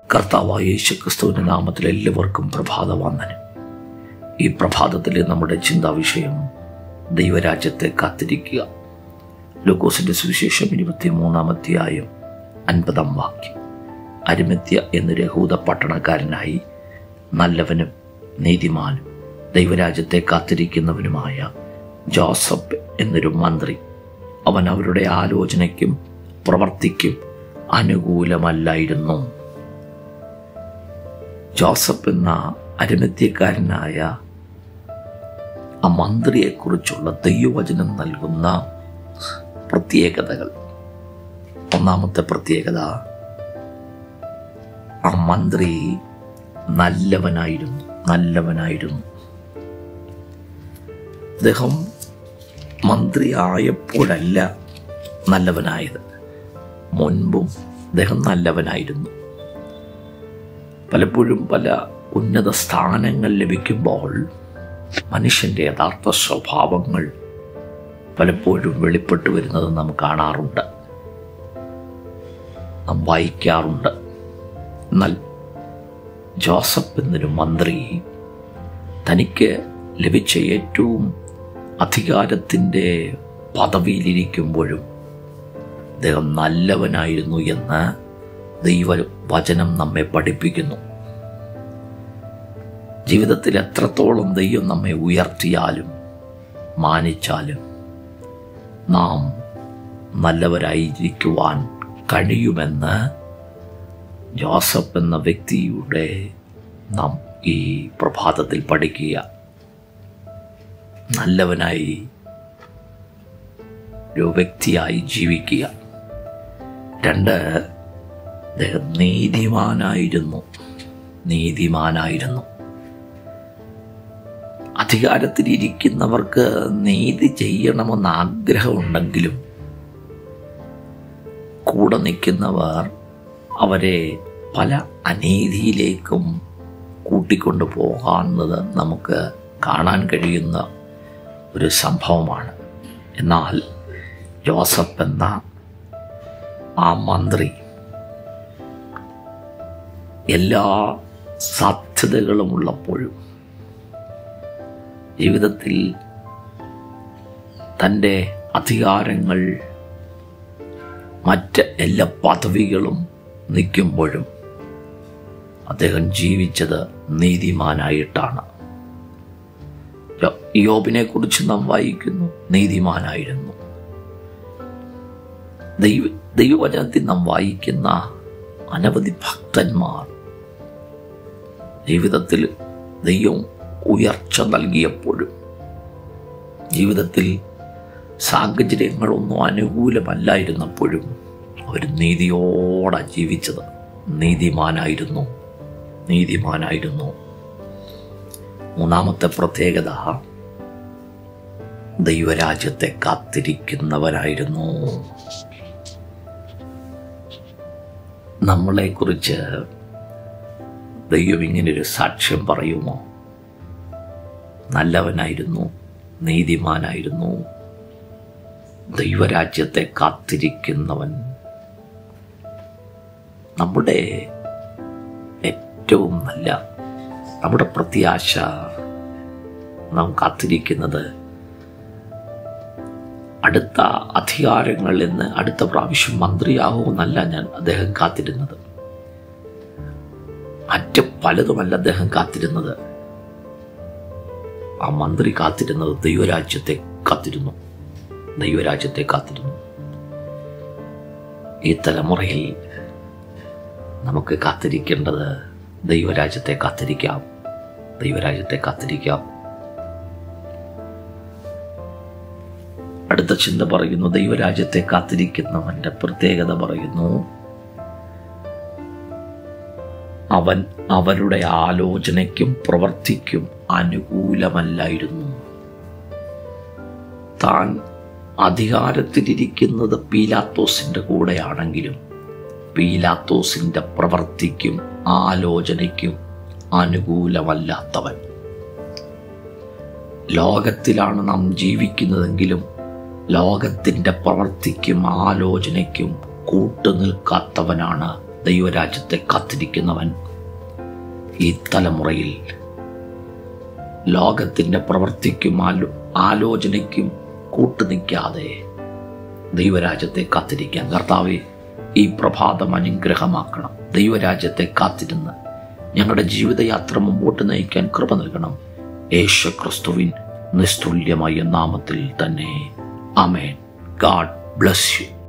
കർത്താവായ യേശു ക്രിസ്തുവിൻ്റെ നാമത്തിൽ എല്ലാവർക്കും പ്രഭാതവന്ദനം ഈ പ്രഭാതത്തിലെ നമ്മുടെ ചിന്താ വിഷയം ദൈവരാജ്യത്തെ കാത്തിരിക്കുക ലൂക്കോസിന്റെ സുവിശേഷം ഇരുപത്തി മൂന്നാമധ്യായം അൻപതാം വാക്യം അരിമത്യ എന്നൊരു യഹൂദ പട്ടണക്കാരനായി നല്ലവനും നീതിമാനും ദൈവരാജ്യത്തെ കാത്തിരിക്കുന്നവനുമായ ജോസഫ് എന്നൊരു മന്ത്രി അവൻ അവരുടെ ആലോചനയ്ക്കും പ്രവർത്തിക്കും അനുകൂലമല്ലായിരുന്നു ജോസഫ് എന്ന അരിമത്യക്കാരനായ ആ മന്ത്രിയെക്കുറിച്ചുള്ള ദൈവവചനം നൽകുന്ന പ്രത്യേകതകൾ ഒന്നാമത്തെ പ്രത്യേകത ആ മന്ത്രി നല്ലവനായിരുന്നു നല്ലവനായിരുന്നു അദ്ദേഹം മന്ത്രിയായപ്പോഴല്ല നല്ലവനായത് മുൻപും അദ്ദേഹം നല്ലവനായിരുന്നു പലപ്പോഴും പല ഉന്നത സ്ഥാനങ്ങൾ ലഭിക്കുമ്പോൾ മനുഷ്യൻ്റെ യഥാർത്ഥ സ്വഭാവങ്ങൾ പലപ്പോഴും വെളിപ്പെട്ടു വരുന്നത് നാം കാണാറുണ്ട് നാം വായിക്കാറുണ്ട് എന്നാൽ ജോസഫ് എന്നൊരു മന്ത്രി തനിക്ക് ലഭിച്ച ഏറ്റവും അധികാരത്തിൻ്റെ പദവിയിലിരിക്കുമ്പോഴും അദ്ദേഹം നല്ലവനായിരുന്നു എന്ന് ദൈവവചനം നമ്മെ പഠിപ്പിക്കുന്നു ജീവിതത്തിൽ എത്രത്തോളം ദൈവം നമ്മെ ഉയർത്തിയാലും മാനിച്ചാലും നാം നല്ലവരായിരിക്കുവാൻ കഴിയുമെന്ന് ജോസഫ് എന്ന വ്യക്തിയുടെ നാം ഈ പ്രഭാതത്തിൽ പഠിക്കുക നല്ലവനായി ഒരു വ്യക്തിയായി ജീവിക്കുക രണ്ട് അദ്ദേഹം നീതിമാനായിരുന്നു നീതിമാനായിരുന്നു അധികാരത്തിലിരിക്കുന്നവർക്ക് നീതി ചെയ്യണമെന്ന് ആഗ്രഹമുണ്ടെങ്കിലും കൂടെ നിൽക്കുന്നവർ അവരെ പല അനീതിയിലേക്കും കൂട്ടിക്കൊണ്ടു പോകാവുന്നത് നമുക്ക് കാണാൻ കഴിയുന്ന ഒരു സംഭവമാണ് എന്നാൽ ജോസഫ് എന്ന ആ മന്ത്രി എല്ലാ സാധ്യതകളും ഉള്ളപ്പോഴും ജീവിതത്തിൽ തൻ്റെ അധികാരങ്ങൾ മറ്റ് എല്ലാ പദവികളും നിൽക്കുമ്പോഴും അദ്ദേഹം ജീവിച്ചത് നീതിമാനായിട്ടാണ് യോബിനെ കുറിച്ച് നാം വായിക്കുന്നു നീതിമാനായിരുന്നു ദൈവ ദൈവവചനത്തിൽ നാം വായിക്കുന്ന അനവധി ഭക്തന്മാർ ജീവിതത്തിൽ ദൈവം ഉയർച്ച നൽകിയപ്പോഴും ജീവിതത്തിൽ സാഹചര്യങ്ങളൊന്നും അനുകൂലമല്ലായിരുന്നപ്പോഴും അവർ നീതിയോടെ ജീവിച്ചത് നീതിമാനായിരുന്നു നീതിമാനായിരുന്നു മൂന്നാമത്തെ പ്രത്യേകത ദൈവരാജ്യത്തെ കാത്തിരിക്കുന്നവനായിരുന്നു നമ്മളെക്കുറിച്ച് ദൈവം ഇങ്ങനൊരു സാക്ഷ്യം പറയുമോ നല്ലവനായിരുന്നു നീതിമാനായിരുന്നു ദൈവരാജ്യത്തെ കാത്തിരിക്കുന്നവൻ നമ്മുടെ ഏറ്റവും നല്ല നമ്മുടെ പ്രത്യാശ നാം കാത്തിരിക്കുന്നത് അടുത്ത അധികാരങ്ങളിൽ നിന്ന് അടുത്ത പ്രാവശ്യം മന്ത്രിയാകുമെന്നല്ല ഞാൻ അദ്ദേഹം കാത്തിരുന്നത് മറ്റ് പലതുമല്ല അദ്ദേഹം കാത്തിരുന്നത് ആ മന്ത്രി കാത്തിരുന്നത് ദൈവരാജ്യത്തെ കാത്തിരുന്നു ദൈവരാജ്യത്തെ കാത്തിരുന്നു ഈ തലമുറയിൽ നമുക്ക് കാത്തിരിക്കേണ്ടത് ദൈവരാജ്യത്തെ കാത്തിരിക്കാം ദൈവരാജ്യത്തെ കാത്തിരിക്കാം അടുത്ത ചിന്ത പറയുന്നു ദൈവരാജ്യത്തെ കാത്തിരിക്കുന്നവന്റെ പ്രത്യേകത പറയുന്നു അവൻ അവരുടെ ആലോചനയ്ക്കും പ്രവർത്തിക്കും അനുകൂലമല്ലായിരുന്നു താൻ അധികാരത്തിലിരിക്കുന്നത് പീലാത്തോസിന്റെ കൂടെയാണെങ്കിലും പീലാത്തോസിന്റെ പ്രവർത്തിക്കും ആലോചനയ്ക്കും അനുകൂലമല്ലാത്തവൻ ലോകത്തിലാണ് നാം ജീവിക്കുന്നതെങ്കിലും ലോകത്തിൻ്റെ പ്രവർത്തിക്കും ആലോചനയ്ക്കും കൂട്ടുനിൽക്കാത്തവനാണ് ദൈവരാജ്യത്തെ കാത്തിരിക്കുന്നവൻ ഈ തലമുറയിൽ ലോകത്തിൻ്റെ പ്രവൃത്തിക്കും ആലോ ആലോചനയ്ക്കും കൂട്ടുനിൽക്കാതെ ദൈവരാജ്യത്തെ കാത്തിരിക്കാൻ കർത്താവെ ഈ പ്രഭാതം അനുഗ്രഹമാക്കണം ദൈവരാജ്യത്തെ കാത്തിരുന്ന് ഞങ്ങളുടെ ജീവിതയാത്ര മുമ്പോട്ട് നയിക്കാൻ കൃപ നൽകണം യേശു ക്രിസ്തുവിൻ നിസ്തുല്യമായ നാമത്തിൽ തന്നെ അമേൻ ഗാഡ് ബ്ലസ് യു